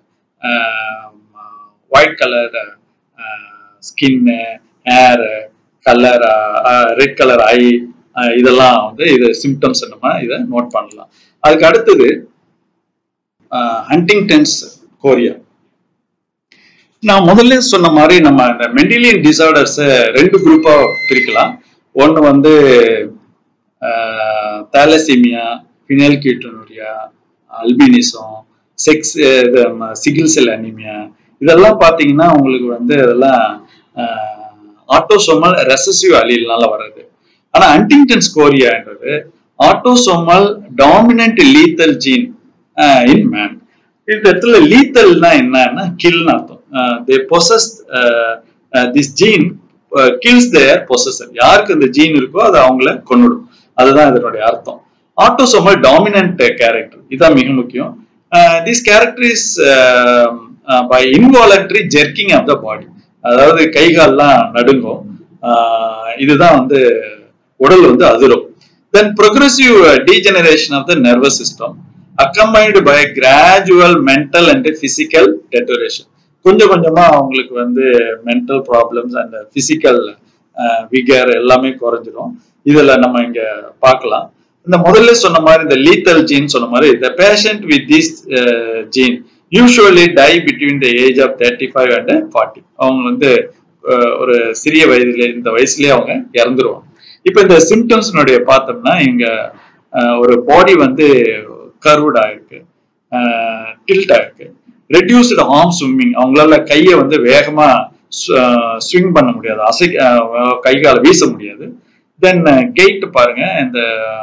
white colour skin hair colour red colour eye இதெல்லாம் வந்து இது சிம்டம்ஸ் நம்ம இதை நோட் பண்ணலாம் அதுக்கு அடுத்தது ஹண்டிங்டன்ஸ் கோரியா நான் முதல்ல சொன்ன மாதிரி நம்ம இந்த மெண்டிலியன் டிசார்டர்ஸ் ரெண்டு குரூப்பா பிரிக்கலாம் ஒன்று வந்து thalassaemia phenylketonuria albinism sex sickle cell anaemia இதெல்லாம் பார்த்தீங்கன்னா உங்களுக்கு வந்து அதெல்லாம் ஆட்டோசோமல் ரெசசிவ் அலில்னால வர்றது ஆனா அண்டிங்டன் ஸ்கோரியான்றது autosomal dominant lethal gene in man இந்த இடத்துல லீத்தல்னா என்னன்னா கில்னு அர்த்தம் they possess this gene kills their possessor யாருக்கு இந்த ஜீன் இருக்கோ அது அவங்கள கொண்டுடும் அதுதான் இதனுடைய அர்த்தம் ஆட்டோசோமல் டாமினன்ட் கேரக்டர் இதுதான் மிக முக்கியம் this character is by involuntary jerking of the body அதாவது கை கால்லாம் நடுங்கும் இதுதான் வந்து உடல் வந்து அதிரும் then progressive degeneration of the nervous system accompanied by gradual mental and physical deterioration கொஞ்சம் கொஞ்சமா அவங்களுக்கு வந்து mental problems and physical vigour எல்லாமே குறைஞ்சிரும் இதுல நம்ம இங்க பார்க்கலாம் இந்த முதல்ல சொன்ன மாதிரி இந்த லீத்தல் ஜீன் சொன்ன மாதிரி the patient with this gene usually die between the age of thirty five and forty அவங்க வந்து ஒரு சிறிய வயதுல இந்த வயசுலயே அவங்க இறந்துருவாங்க இப்போ இந்த சிம்டம்ஸ்னுடைய பார்த்தோம்னா இங்க ஒரு பாடி வந்து கர்வ்ட் ஆயிருக்கு டில்ட் ஆயிருக்கு ரெடியூஸ்டு ஆர்ம் ஸ்விம்மிங் அவங்களால கையை வந்து வேகமா ஸ்விங் பண்ண முடியாது அசை கை கால வீச முடியாது தென் கெயிட் பாருங்க இந்த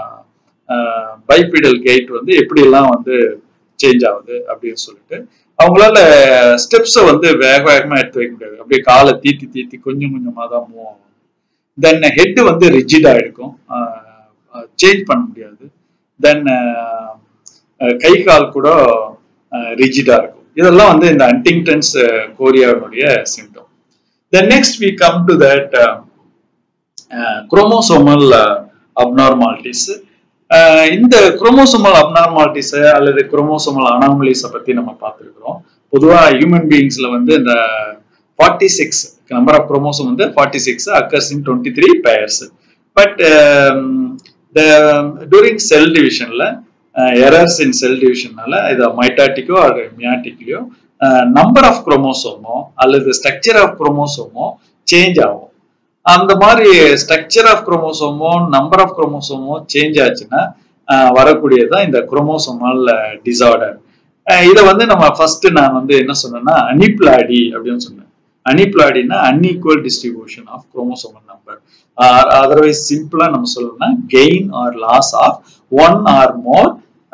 பைபீடல் கெயிட் வந்து எப்படி எல்லாம் வந்து சேஞ்ச் ஆகுது அப்படின்னு சொல்லிட்டு அவங்களால ஸ்டெப்ஸை வந்து வேக வேகமா எடுத்து வைக்க முடியாது அப்படியே காலை தீத்தி தீத்தி கொஞ்சம் கொஞ்சமா தான் மூவ் ஆகும் தென் ஹெட் வந்து ரிஜிடா இருக்கும் சேஞ்ச் பண்ண முடியாது தென் கை கால் கூட ரிஜிடா இருக்கும் இதெல்லாம் வந்து இந்த அண்டிங்டன்ஸ் கோரியாவினுடைய symptom then next we come to that chromosomal abnormalities இந்த குரோமோசோமல் அப்நார்மாலிட்டிஸ் அல்லது குரோமோசோமல் அனாமலிஸை பத்தி நம்ம பார்த்துருக்கிறோம் பொதுவா ஹியூமன் பீயிங்ஸ்ல வந்து இந்த forty six number of chromosome வந்து forty six occurs in twenty three pairs but during cell டிவிஷன்ல எரர்ஸ் இன் செல் டிவிஷனால இது மைட்டாட்டிக்கோ அது மியாட்டிக்லயோ நம்பர் ஆஃப் குரோமோசோமோ அல்லது ஸ்ட்ரக்சர் ஆஃப் குரோமோசோமோ சேஞ்ச் ஆகும் அந்த மாதிரி ஸ்ட்ரக்சர் ஆஃப் குரோமோசோமோ நம்பர் ஆஃப் குரோமோசோமோ சேஞ்ச் ஆச்சுன்னா வரக்கூடியதுதான் இந்த குரோமோசோமல் டிசார்டர் இதை வந்து நம்ம ஃபர்ஸ்ட் நான் வந்து என்ன சொன்னேன்னா அனிப்ளாடி அப்படின்னு சொன்னேன் அனிப்ளாடினா unequal distribution of chromosomal number otherwise சிம்பிளா நம்ம சொல்லணும்னா gain or loss of one or more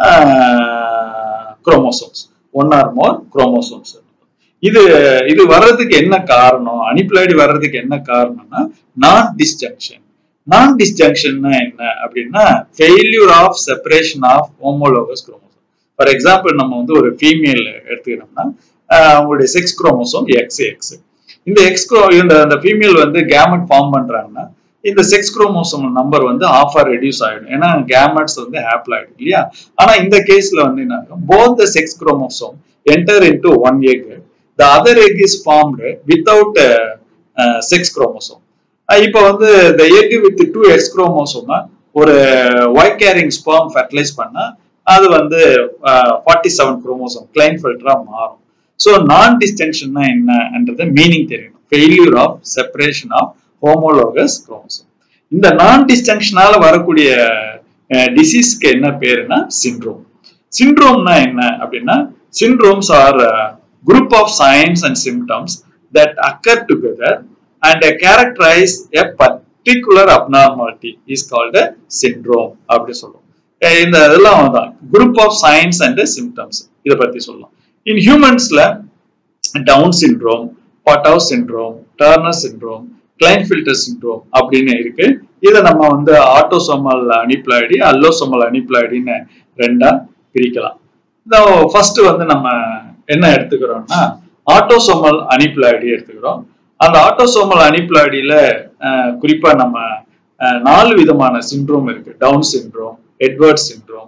chromosomes one or more chromosomes இது இது வர்றதுக்கு என்ன காரணம் அனிப்ளாய்டு வர்றதுக்கு என்ன காரணம்னா நான் டிஸ்ஜங்ஷன் நான் டிஸ்ஜங்ஷன்னா என்ன அப்படின்னா failure of separation of homologous chromosome for example நம்ம வந்து ஒரு ஃபீமேல் எடுத்துக்கிட்டோம்னா அவங்களுடைய செக்ஸ் குரோமோசோம் எக்ஸ் எக்ஸ் இந்த எக்ஸ் இந்த அந்த ஃபீமேல் வந்து கேமெட் ஃபார்ம் பண்றாங்கன்னா இந்த செக்ஸ் குரோமோசோம் நம்பர் வந்து ஆஃப் ஆர் ரெடியூஸ் ஆயிடும் ஏன்னா கேமெட்ஸ் வந்து ஆயிடும் இல்லையா ஆனா இந்த கேஸ்ல வந்து என்ன both the sex chromosome enter into one egg the other egg is formed without sex chromosome இப்போ வந்து the egg with two X chromosome ஒரு ஒய் கேரிங் ஸ்பாம் ஃபெர்டிலைஸ் பண்ணா அது வந்து ஃபார்ட்டி செவன் குரோமோசோம் கிளைன் ஃபில்டரா மாறும் ஸோ நான் டிஸ்டென்ஷன்னா என்னன்றது மீனிங் தெரியணும் failure of separation of homologous chromosome இந்த நான் டிஸ்டங்ஷனால வரக்கூடிய டிசீஸ்க்கு என்ன பேருனா சிண்ட்ரோம் சிண்ட்ரோம்னா என்ன அப்படின்னா syndromes are group of signs and symptoms that occur together and characterise a particular abnormality is called syndrome அப்படி சொல்லுவோம் இந்த இதெல்லாம் தான் group of signs and symptoms இதை பத்தி சொல்லலாம் இன் ஹியூமன்ஸ்ல Down syndrome Patau syndrome Turner syndrome Klinefelter syndrome அப்படின்னு இருக்கு இதை நம்ம வந்து ஆட்டோசோமல் அனிப்ளாய்டி அல்லோசோமல் அனிப்ளாய்டின்னு ரெண்டா பிரிக்கலாம் இந்த ஃபர்ஸ்ட் வந்து நம்ம என்ன எடுத்துக்கிறோம்னா ஆட்டோசோமல் அனிப்ளாய்டி எடுத்துக்கிறோம் அந்த ஆட்டோசோமல் அனிப்ளாய்டியில குறிப்பா நம்ம நாலு விதமான சிண்ட்ரோம் இருக்கு Down syndrome Edward syndrome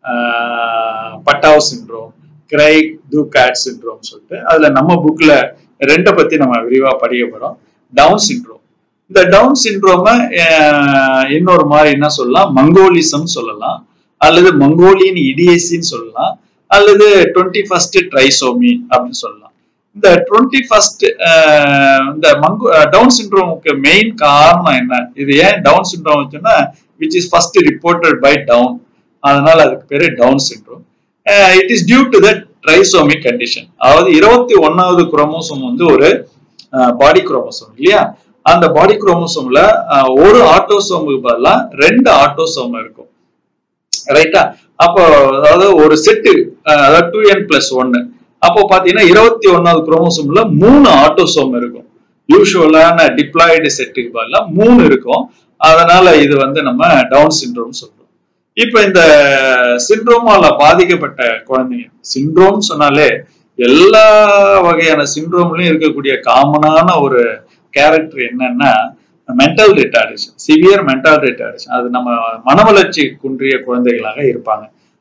Patau syndrome cri du chat syndrome சொல்லிட்டு அதுல நம்ம புக்ல ரெண்டை பத்தி நம்ம விரிவா படிக்க போறோம் டவுன் சிண்ட்ரோம் இந்த டவுன் சிண்ட்ரோம இன்னொரு மாதிரி என்ன சொல்லலாம் மங்கோலிசம் சொல்லலாம் அல்லது மங்கோலியன் இடியேசின்னு சொல்லலாம் அல்லது டுவெண்ட்டி ஃபர்ஸ்ட் ட்ரைசோமி அப்படின்னு சொல்லலாம் இந்த டுவெண்ட்டி ஃபர்ஸ்ட் இந்த மங்கோ டவுன் சிண்ட்ரோமுக்கு மெயின் காரணம் என்ன இது ஏன் டவுன் சிண்ட்ரோம் வச்சுன்னா which is first reported by Down அதனால அதுக்கு பேரு Down syndrome it is due to the trisomic condition அதாவது இருபத்தி ஒன்னாவது குரோமோசோம் வந்து ஒரு பாடி குரோமோசோம் இல்லையா அந்த பாடி குரோமோசோம்ல ஒரு ஆட்டோசோமுக்கு பதிலாக ரெண்டு ஆட்டோசோம் இருக்கும் ரைட்டா அப்போ அதாவது ஒரு செட்டு அதாவது டூ என் பிளஸ் ஒன்னு அப்போ பாத்தீங்கன்னா இருபத்தி ஒன்னாவது குரோமோசோம்ல மூணு ஆட்டோசோம் இருக்கும் யூஸ்வலான டிப்ளாய்டு செட்டுக்கு பதிலாக மூணு இருக்கும் அதனால இது வந்து நம்ம டவுன் சிண்ட்ரோம் சொல்றோம் இப்ப இந்த சிண்ட்ரோமால பாதிக்கப்பட்ட குழந்தைங்க சிண்ட்ரோம் சொன்னாலே எல்லா வகையான சிண்ட்ரோம்லயும் இருக்கக்கூடிய காமனான ஒரு கேரக்டர் என்னன்னா mental retardation severe mental retardation அது நம்ம மனவளர்ச்சி குன்றிய குழந்தைகளாக இருப்பாங்க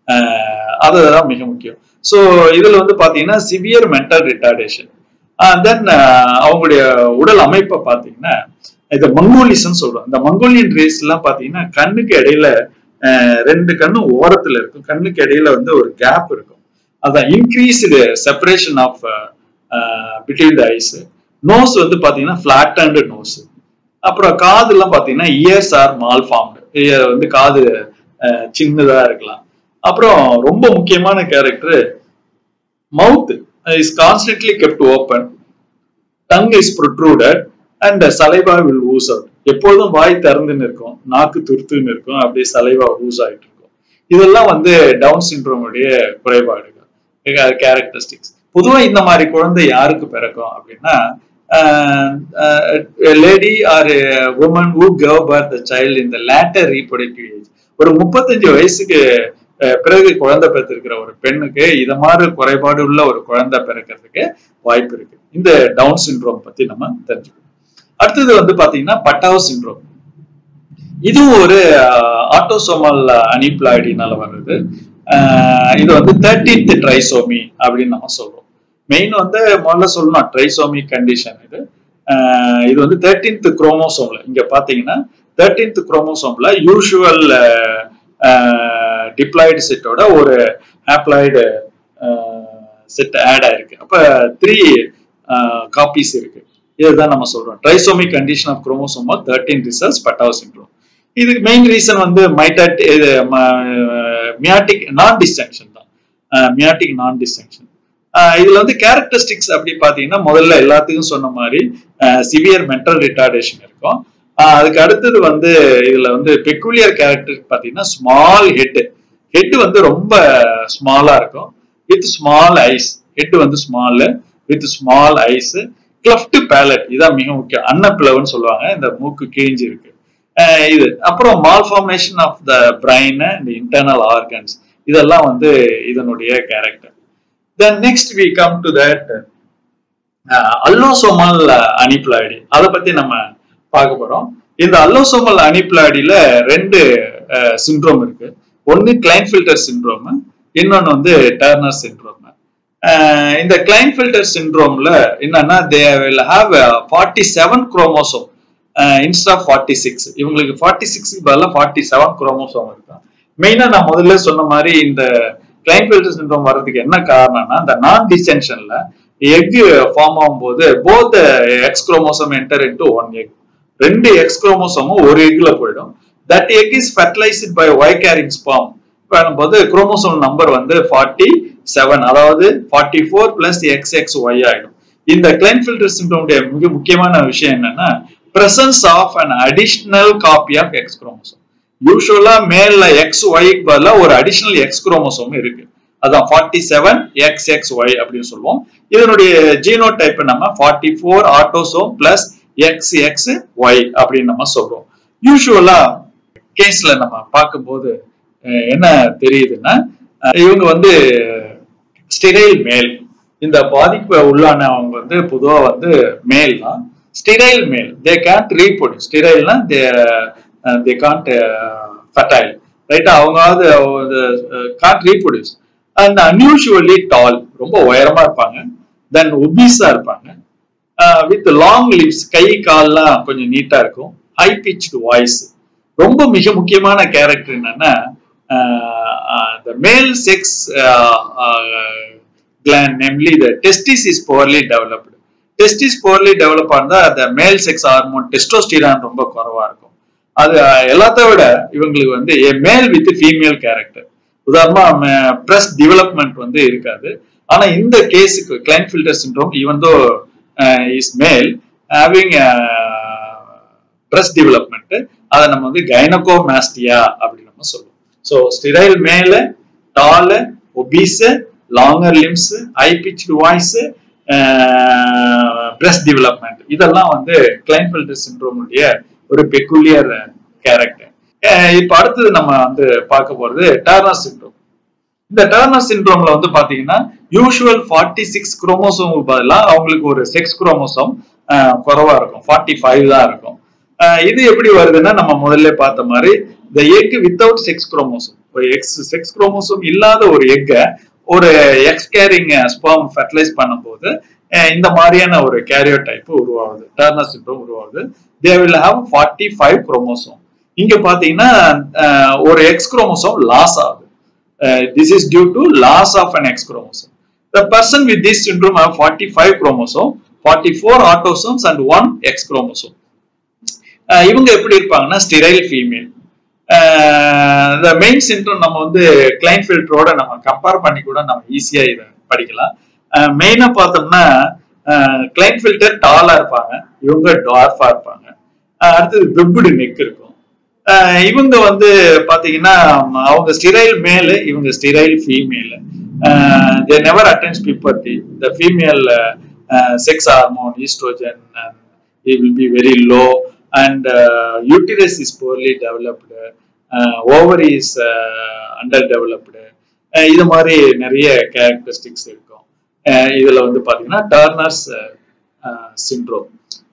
அதுதான் மிக முக்கியம் ஸோ இதுல வந்து பாத்தீங்கன்னா சிவியர் மென்டல் ரிட்டார்டேஷன் தென் அவங்களுடைய உடல் அமைப்பை பாத்தீங்கன்னா இது மங்கோலிசம் சொல்றோம் இந்த மங்கோலியன் ரேஸ் எல்லாம் பாத்தீங்கன்னா கண்ணுக்கு இடையில ரெண்டு கண்ணு ஓரத்துல இருக்கும் கண்ணுக்கு இடையில வந்து ஒரு கேப் இருக்கும் அதான் increased separation of between the eyes nose வந்து பாத்தீங்கன்னா ஃபிளாட் அண்ட் நோஸ் அப்புறம் காது எல்லாம் பாத்தீங்கன்னா இயர்ஸ் ஆர் மால் ஃபார்ம்டு வந்து காது சின்னதா இருக்கலாம் அப்புறம் ரொம்ப முக்கியமான character mouth is constantly kept open tongue is protruded and saliva will ooze out எப்பொழுதும் வாய் திறந்துன்னு இருக்கும் நாக்கு துருத்துன்னு இருக்கும் அப்படியே சலைவா ஊஸ் ஆயிட்டு இருக்கும் இதெல்லாம் வந்து டவுன் சிண்ட்ரோமுடைய குறைபாடுகள் கேரக்டரிஸ்டிக்ஸ் பொதுவா இந்த மாதிரி குழந்தை யாருக்கு பிறக்கும் அப்படின்னா lady or woman who gave birth the child இந்த லேட்டர் ரீப்ரொடக்டிவ் ஏஜ் ஒரு முப்பத்தஞ்சு வயசுக்கு பிறகு குழந்தை பிறந்திருக்கிற ஒரு பெண்ணுக்கு இத மாதிரி குறைபாடு உள்ள ஒரு குழந்தை பிறக்கிறதுக்கு வாய்ப்பு இருக்கு இந்த டவுன் சிண்ட்ரோம் பத்தி நம்ம தெரிஞ்சுக்கணும் அடுத்தது வந்து பாத்தீங்கன்னா பட்டாவ் சிண்ட்ரோம் இதுவும் ஒரு ஆட்டோசோமல் அனிப்ளாய்டினால வர்றது இது வந்து தேர்டீன்த் ட்ரைசோமி அப்படின்னு நம்ம சொல்றோம் மெயின் வந்து முதல்ல சொல்லணும் ட்ரைசோமி கண்டிஷன் இது இது வந்து தேர்டீன்த் குரோமோசோம்ல இங்க பாத்தீங்கன்னா தேர்டீன்த் குரோமோசோம்ல யூஷுவல் டிப்ளாய்டு செட்டோட ஒரு ஹாப்ளாய்டு செட் ஆட் ஆயிருக்கு அப்ப த்ரீ காப்பீஸ் இருக்கு இதுதான் நம்ம சொல்றோம் ட்ரைசோமிக் கண்டிஷன் ஆஃப் குரோமோசோமா தேர்ட்டீன் ரிசல்ட்ஸ் பட்டாவ் சிண்ட்ரோம் இதுக்கு மெயின் ரீசன் வந்து மைட்டாட் இது மியாட்டிக் நான் டிஸ்டங்ஷன் தான் மியாட்டிக் நான் டிஸ்டங்ஷன் இதுல வந்து கேரக்டரிஸ்டிக்ஸ் அப்படி பாத்தீங்கன்னா முதல்ல எல்லாத்துக்கும் சொன்ன மாதிரி சிவியர் மென்டல் ரிட்டார்டேஷன் இருக்கும் அதுக்கு அடுத்தது வந்து இதுல வந்து பெக்குலியர் கேரக்டர் பாத்தீங்கன்னா ஸ்மால் ஹெட் ஹெட் வந்து ரொம்ப ஸ்மாலா இருக்கும் வித் ஸ்மால் ஐஸ் ஹெட் வந்து small with small eyes cleft palate இதான் மிக முக்கியம் அன்னப்பிளவுன்னு சொல்லுவாங்க இந்த மூக்கு கிழிஞ்சு இருக்கு இது அப்புறம் மால்ஃபார்மேஷன் ஆஃப் த பிரைன் இந்த இன்டர்னல் ஆர்கன்ஸ் இதெல்லாம் வந்து இதனுடைய character then next we come to that allosomal aneuploidy அதை பத்தி நம்ம பார்க்க போறோம் இந்த அல்லோசோமல் அனிப்ளாய்டில ரெண்டு சிண்ட்ரோம் இருக்கு ஒன்னு கிளைன் ஃபில்டர் சிண்ட்ரோம் இன்னொன்னு வந்து டர்னர் சிண்ட்ரோம் இந்த கிளைன் ஃபில்டர் சிண்ட்ரோம்ல என்னன்னா they will have forty seven chromosome instead of forty six இவங்களுக்கு ஃபார்ட்டி சிக்ஸ்க்கு பதிலாக ஃபார்ட்டி செவன் குரோமோசோம் இருக்கும் மெயினா நான் முதல்ல சொன்ன மாதிரி இந்த கிளைன் ஃபில்டர் சிண்ட்ரோம் வர்றதுக்கு என்ன காரணம்னா இந்த நான் டிசென்ஷன்ல எக் ஃபார்ம் ஆகும்போது both X chromosome enter into one egg ரெண்டு எக்ஸ் குரோமோசோமும் ஒரு எக்ல போயிடும் that egg is fertilised by Y carrying sperm பண்ணும்போது குரோமோசோம் நம்பர் வந்து ஃபார்ட்டி செவன் அதாவது forty four plus X X Y ஆயிடும் இந்த கிளைன் ஃபில்டர் சிண்ட்ரோமுடைய மிக முக்கியமான விஷயம் என்னன்னா presence of an additional copy of X chromosome யூஸ்வலா மேல எக்ஸ் ஒய்க்கு பதிலாக ஒரு அடிஷனல் எக்ஸ் குரோமோசோம் இருக்கு அதான் forty seven X X Y அப்படின்னு சொல்லுவோம் இதனுடைய ஜீனோ டைப் நம்ம forty four autosome plus X X Y அப்படின்னு நம்ம சொல்றோம் யூஸ்வலா கேஸ்ல நம்ம பார்க்கும்போது என்ன தெரியுதுன்னா இவங்க வந்து ஸ்டிரைல் மேல் இந்த பாதிப்பு உள்ளான அவங்க வந்து பொதுவா வந்து மேல் தான் sterile male they can't reproduce ஸ்டிரைல்னா தே தே கான்ட் ஃபர்டைல் ரைட்டா அவங்காவது can't reproduce and unusually tall ரொம்ப உயரமா இருப்பாங்க தென் ஒபீஸா இருப்பாங்க வித் லாங் லிப்ஸ் கை கால்லாம் கொஞ்சம் நீட்டா இருக்கும் ஹை பிச்டு வாய்ஸ் ரொம்ப மிக முக்கியமான கேரக்டர் என்னன்னா the male sex uh, uh, gland, namely the testis, is poorly developed. Testis poorly develop ஆனதா the male sex hormone testosterone ரொம்ப குறைவா இருக்கும் அது எல்லாத்த விட இவங்களுக்கு வந்து a male with female character உதாரணமா பிரஸ் டெவலப்மெண்ட் வந்து இருக்காது ஆனா இந்த கேஸுக்கு Klinefelter syndrome even though is male having breast development அதை நம்ம வந்து கைனகோமாஸ்டியா அப்படின்னு நம்ம சொல்லுவோம் so sterile male tall obese longer limbs high pitch voice breast development இதெல்லாம் வந்து கிளைன்ஃபில்டர் சிண்ட்ரோமுடைய ஒரு பெக்குலியர் கேரக்டர் இப்ப அடுத்தது நம்ம வந்து பார்க்க போறது டர்னர் சிண்ட்ரோம் இந்த டர்னர் சிண்ட்ரோம்ல வந்து பாத்தீங்கன்னா யூஸ்வல் ஃபார்ட்டி சிக்ஸ் குரோமோசோமுக்கு பதிலாக அவங்களுக்கு ஒரு செக்ஸ் குரோமோசோம் குறைவா இருக்கும் ஃபார்ட்டி ஃபைவ் தான் இருக்கும் இது எப்படி வருதுன்னா நம்ம முதல்ல பார்த்த மாதிரி இந்த எக் வித்தவுட் செக்ஸ் குரோமோசோம் ஒரு எக்ஸ் செக்ஸ் குரோமோசோம் இல்லாத ஒரு எக்கை ஒரு எக்ஸ் கேரிங் ஸ்பெர்ம் ஃபெர்டிலைஸ் பண்ணும்போது இந்த மாதிரியான ஒரு கேரியோ டைப் உருவாகுது டர்னர் சிண்ட்ரோம் உருவாகுது they will have forty five chromosome இங்க பாத்தீங்கன்னா ஒரு எக்ஸ் குரோமோசோம் லாஸ் ஆகுது this is due to loss of an X chromosome the person with this syndrome have forty five chromosome forty four autosomes and one X chromosome இவங்க எப்படி இருப்பாங்கன்னா sterile female இந்த main syndrome நம்ம வந்து Kline ஃபில்டரோட நம்ம compare பண்ணி கூட நம்ம ஈஸியா இதை படிக்கலாம் மெயினா பார்த்தோம்னா கிளைன் ஃபில்டர் டாலா இருப்பாங்க இவங்க டார்ஃபா இருப்பாங்க அடுத்தது வெப்புடு நெக் இருக்கும் இவங்க வந்து பாத்தீங்கன்னா அவங்க ஸ்டிரைல் மேல் இவங்க sterile female they never attains puberty the female sex hormone oestrogen it will be very low and uh, uterus is poorly developed uh, ovary is uh, underdeveloped uh, இது மாதிரி நிறைய characteristics இருக்கும் இதுல வந்து பாத்தீங்கன்னா Turner's syndrome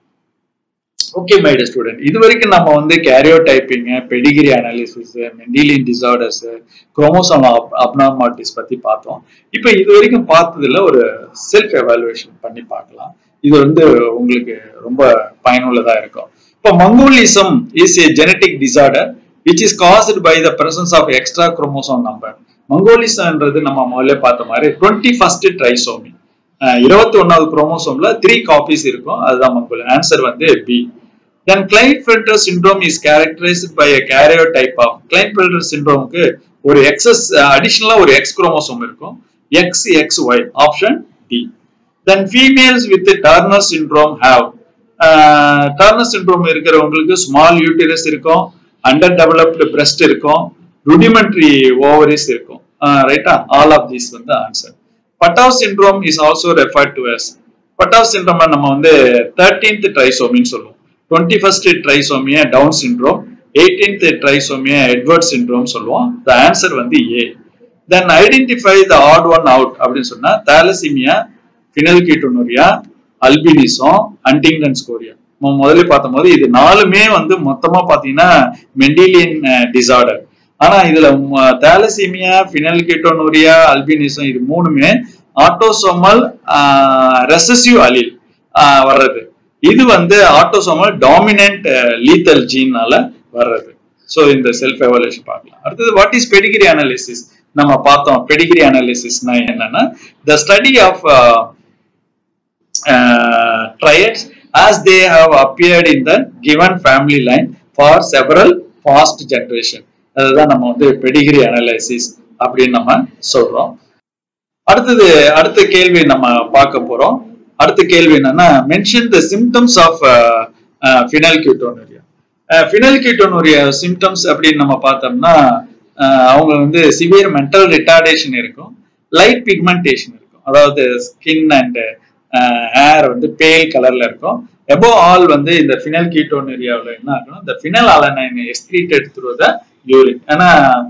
okay my student இது வரைக்கும் நம்ம வந்து karyotyping pedigree analysis Mendelian disorders chromosome abnormalities பத்தி பார்த்தோம் இப்போ இது வரைக்கும் பார்த்ததுல ஒரு செல்ஃப் எவாலுவேஷன் பண்ணி பார்க்கலாம் இது வந்து உங்களுக்கு ரொம்ப பயனுள்ளதா இருக்கும் இப்போ mongolism is a genetic disorder which is caused by the presence of extra chromosome number மங்கோலிசன்றது நம்ம முதல்ல பார்த்த மாதிரி டுவெண்ட்டி ஃபர்ஸ்ட் ட்ரைசோமி இருபத்தி ஒன்னாவது குரோமோசோம்ல த்ரீ காப்பீஸ் இருக்கும் அதுதான் மங்கோலியன் ஆன்சர் வந்து B then Klinefelter syndrome is characterised by a karyotype of Klinefelter சிண்ட்ரோமுக்கு ஒரு எக்ஸஸ் அடிஷனலா ஒரு எக்ஸ் குரோமோசோம் இருக்கும் X X Y option D then females with Turner syndrome have Turner syndrome இருக்கிறவங்களுக்கு small uterus இருக்கும் under developed breast இருக்கும் rudimentary ovaries இருக்கும் ரைட்டா ஆல் ஆஃப் தீஸ் வந்து answer Patau syndrome is also referred to as Patau syndrome நம்ம வந்து thirteenth ட்ரைசோமின்னு சொல்லுவோம் twenty first ட்ரைசோமிய டவுன் சிண்ட்ரோம் எயிட்டீன்த் ட்ரைசோமிய எட்வர்ட் சிண்ட்ரோம் சொல்லுவோம் த ஆன்சர் வந்து A then identify the odd one out அப்படின்னு சொன்னா தாலசிமியா ஃபினல்கீட்டோனோரியா அல்பினிசம் ஹண்டிங்டன் ஸ்கோரியா நம்ம முதல்ல பார்த்தபோது இது நாலுமே வந்து மொத்தமா பாத்தீங்கன்னா மெண்டிலியன் டிசார்டர் ஆனா இதுல தாலசீமியா ஃபினல்கீட்டோனோரியா அல்பினிசம் இது மூணுமே ஆட்டோசோமல் ரெசசிவ் அலில் வர்றது இது வந்து ஆட்டோசோமல் டாமினன்ட் லீத்தல் ஜீன்னால வர்றது ஸோ இந்த செல்ஃப் எவல்யூஷன் பார்க்கலாம் அடுத்தது வாட் இஸ் பெடிகிரி அனாலிசிஸ் நம்ம பார்த்தோம் பெடிகிரி அனாலிசிஸ்னா என்னன்னா the study of traits as they have appeared in the given family line for several past generation அதுதான் நம்ம வந்து பெடிகிரி அனலைசிஸ் அப்படின்னு நம்ம சொல்றோம் அடுத்தது அடுத்த கேள்வி நம்ம பார்க்க போறோம் அடுத்த கேள்வி என்னன்னா mention the symptoms of phenylketonuria phenylketonuria symptoms அப்படின்னு நம்ம பார்த்தோம்னா அவங்க வந்து சிவியர் மென்டல் ரிட்டார்டேஷன் இருக்கும் லைட் பிக்மெண்டேஷன் இருக்கும் அதாவது ஸ்கின் அண்ட் ஹேர் வந்து பேல் கலர்ல இருக்கும் எபோ ஆல் வந்து இந்த ஃபினல் கீட்டோனேரியாவில் என்ன ஆகும் இந்த phenylalanine excreted through the urine ஏன்னா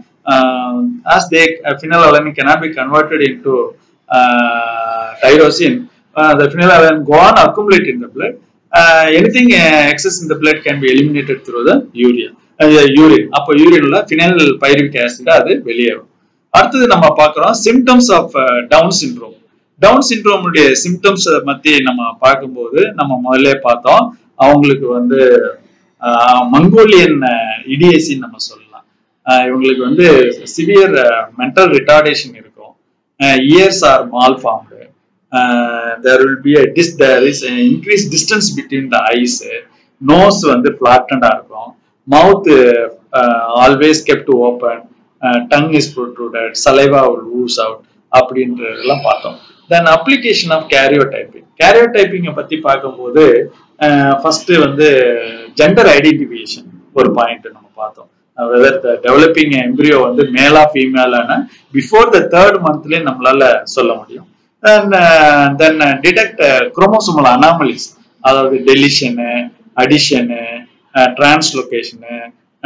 as they phenylalanine cannot be converted into uh, tyrosine uh, the phenyl alanine go on accumulate in the blood uh, anything uh, excess in the blood can be eliminated through the urea uh, urine அப்போ யூரின்ல phenyl பைரிவிக் acid அது வெளியேறும் அடுத்தது நம்ம பார்க்குறோம் symptoms of Down syndrome Down சிண்ட்ரோமுடைய symptoms பத்தி நம்ம பார்க்கும்போது நம்ம முதல்ல பார்த்தோம் அவங்களுக்கு வந்து மங்கோலியன் இடிஎஸ்சின்னு நம்ம சொல்லலாம் இவங்களுக்கு வந்து சிவியர் மென்டல் ரிட்டார்டேஷன் இருக்கும் ears are malformed there will be a dis there is increase distance between the eyes nose வந்து ஃபிளாட்டண்டா இருக்கும் mouth always kept open tongue is protruded saliva will ooze out அப்படின்றதெல்லாம் பார்த்தோம் then application of karyotyping கேரியோ டைப்பிங்கை பத்தி பார்க்கும்போது first வந்து ஜெண்டர் ஐடென்டிஃபிகேஷன் ஒரு பாயிண்ட் நம்ம பார்த்தோம் வெதர் த டெவலப்பிங் எம்ப்ரியோ வந்து மேலா ஃபீமேலான பிஃபோர் த தேர்ட் மந்த்லேயே நம்மளால சொல்ல முடியும் தென் டிடெக்ட் குரோமோசோமல் அனாமலிஸ் அதாவது டெலிஷனு அடிஷனு டிரான்ஸ்லொகேஷனு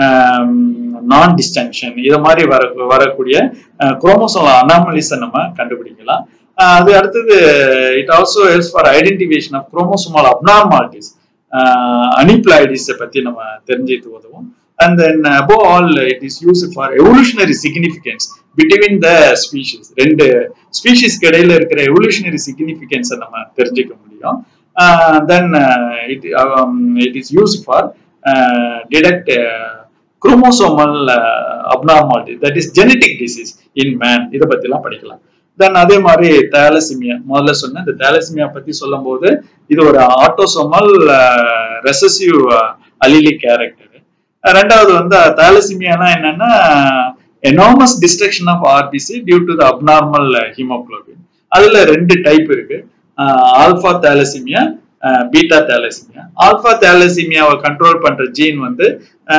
நான் டிஸ்டன்ஷன் இது மாதிரி வர வரக்கூடிய குரோமோசோம் அனாமலிஸை நம்ம கண்டுபிடிக்கலாம் அது அடுத்தது it also helps for identification of chromosomal abnormalities அனிப்ளாய்டிஸை பத்தி நம்ம தெரிஞ்சுட்டு உதவும் and then above all it is use for evolutionary significance between the species ரெண்டு ஸ்பீஷிஸ்க்கு இடையில இருக்கிற எவல்யூஷனரி சிக்னிஃபிகன்ஸை நம்ம தெரிஞ்சுக்க முடியும் then it it is use for detect chromosomal abnormality that is genetic disease in man இதை பத்திலாம் படிக்கலாம் தென் அதே மாதிரி தேலசிமியா முதல்ல சொன்னேன் இந்த தேலசிமியா பத்தி சொல்லும் போது இது ஒரு ஆட்டோசோமல் ரெசசிவ் அலிலி கேரக்டர் ரெண்டாவது வந்து தேலசிமியானா என்னன்னா enormous destruction of RBC due to the abnormal haemoglobin அதுல ரெண்டு டைப் இருக்கு alpha thalassaemia beta thalassaemia alpha தேலசிமியாவை கண்ட்ரோல் பண்ற ஜீன் வந்து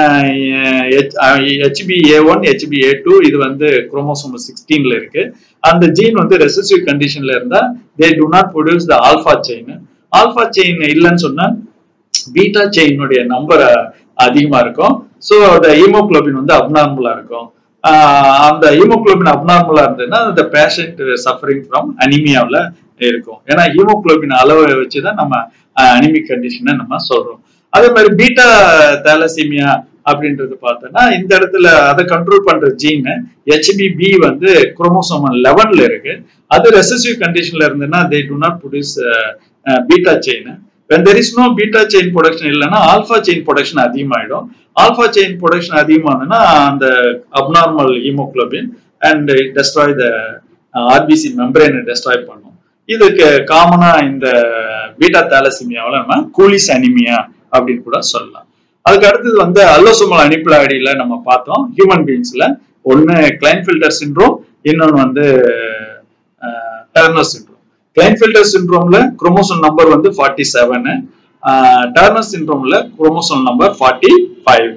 HB A one HB A two இது வந்து குரோமோசோம் சிக்ஸ்டீன்ல இருக்கு அந்த ஜீன் வந்து ரெசசிவ் கண்டிஷன்ல இருந்தா they do not produce the alpha chain alpha chain இல்லைன்னு சொன்னா பீட்டா செயினுடைய நம்பர் அதிகமா இருக்கும் ஸோ அந்த ஹீமோக்ளோபின் வந்து அப்நார்மலா இருக்கும் அந்த ஹீமோக்ளோபின் அப்நார்மலா இருந்ததுன்னா அந்த பேஷண்ட் சஃபரிங் ஃப்ரம் அனிமியாவில் இருக்கும் ஏன்னா ஹீமோக்ளோபின் அளவை வச்சுதான் நம்ம அனிமிக் கண்டிஷனை நம்ம சொல்றோம் அதே மாதிரி பீட்டா தேலசீமியா அப்படின்றது பார்த்தோம்னா இந்த இடத்துல அதை கண்ட்ரோல் பண்ற ஜீன் ஹெச்பிபி வந்து குரோமோசோமன் லெவன்ல இருக்கு அது ரெசசிவ் கண்டிஷன்ல இருந்ததுன்னா they do not produce beta chain when there is no beta chain production இல்லைன்னா ஆல்பா செயின் ப்ரொடக்ஷன் அதிகமாயிடும் ஆல்பா செயின் ப்ரொடக்ஷன் அதிகமானதுன்னா அந்த abnormal haemoglobin and destroy the RBC மெம்பரேனை டெஸ்ட்ராய் பண்ணும் இதுக்கு காமனா இந்த பீட்டா தாலசிமியாவில் நம்ம கூலிஸ் அனிமியா அப்படின்னு கூட சொல்லலாம் அதுக்கு அடுத்தது வந்து அல்லோசோமல் அனிப்ளாடியில நம்ம பார்த்தோம் ஹியூமன் பீயிங்ஸ்ல ஒன்னு கிளைன்ஃபில்டர் சிண்ட்ரோம் இன்னொன்னு வந்து டர்னர் சிண்ட்ரோம் கிளைன்ஃபில்டர் சிண்ட்ரோம்ல குரோமோசோம் நம்பர் வந்து ஃபார்ட்டி செவனு டர்னர் சிண்ட்ரோம்ல குரோமோசோம் நம்பர் ஃபார்ட்டி ஃபைவ்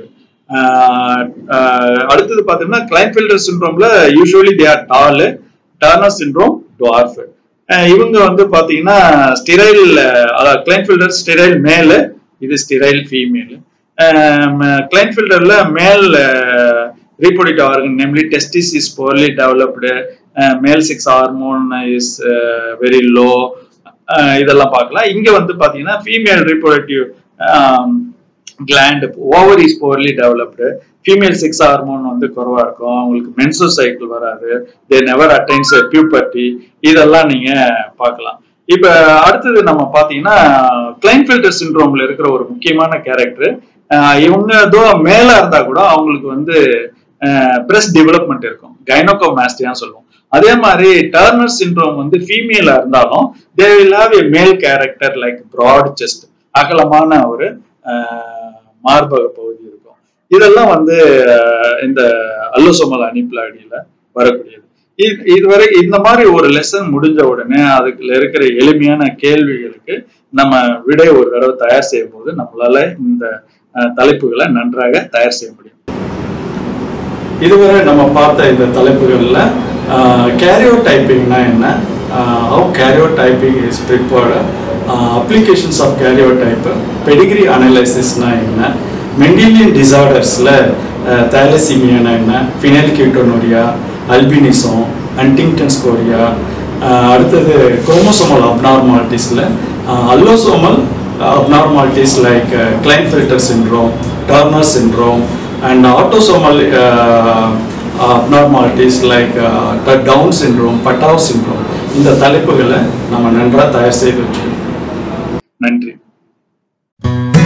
அடுத்தது பாத்தீங்கன்னா கிளைன்ஃபில்டர் சிண்ட்ரோம்ல usually they are tall Turner syndrome dwarf இவங்க வந்து பாத்தீங்கன்னா ஸ்டிரைல் அதாவது கிளைன்ஃபில்டர் ஸ்டிரைல் மேலு இது ஸ்டிரைல் ஃபீமேல் கிளைன்ஃபில்டர்ல மேல் reproductive organ, namely testis is poorly developed, uh, male sex hormone is uh, very low, uh, இதெல்லாம் பார்க்கலாம் இங்க வந்து பாத்தீங்கன்னா female reproductive um, gland ovary is poorly developed female sex hormone வந்து குறைவா இருக்கும் அவங்களுக்கு மென்சோ சைக்கிள் வராது தே நெவர் அட்டைன்ஸ் பியூபர்ட்டி இதெல்லாம் நீங்க பார்க்கலாம் இப்ப அடுத்தது நம்ம பாத்தீங்கன்னா கிளைன்ஃபில்டர் சிண்ட்ரோம்ல இருக்கிற ஒரு முக்கியமான கேரக்டர் இவங்க ஏதோ மேல இருந்தா கூட அவங்களுக்கு வந்து பிரஸ்ட் டெவலப்மெண்ட் இருக்கும் கைனோகோமாஸ்டியா சொல்லுவோம் அதே மாதிரி டர்னர் சிண்ட்ரோம் வந்து ஃபீமேலா இருந்தாலும் தே வில் ஹாவ் ஏ மேல் கேரக்டர் லைக் ப்ராட் செஸ்ட் அகலமான ஒரு மார்பக பகுதி இருக்கும் இதெல்லாம் வந்து இந்த அல்லோசோமல் அனிப்ளாடியில வரக்கூடியது இதுவரை இந்த மாதிரி ஒரு லெசன் முடிஞ்ச உடனே அதுக்குள்ள இருக்கிற எளிமையான கேள்விகளுக்கு நம்ம விடை ஒரு தடவை தயார் செய்யும் போது நம்மளால இந்த தலைப்புகளை நன்றாக தயார் செய்ய முடியும் இதுவரை நம்ம பார்த்த இந்த தலைப்புகளில் கேரியோ டைப்பிங்னா என்ன how karyotyping is prepared applications of karyotype pedigree அனலைசிஸ்னா என்ன மெண்டிலியன் டிசார்டர்ஸில் தேலசிமியானா என்ன phenyl ketonuria albinism Huntington chorea அடுத்தது குரோமோசோமல் அப்நார்மாலிட்டிஸில் allosomal abnormalities like uh, Klinefelter syndrome, Turner syndrome, and autosomal uh, abnormalities like uh, Down syndrome, Patau syndrome. இந்த தலைப்புகளை நம்ம நன்றாக தயார் செய்து வச்சுக்கணும் நன்றி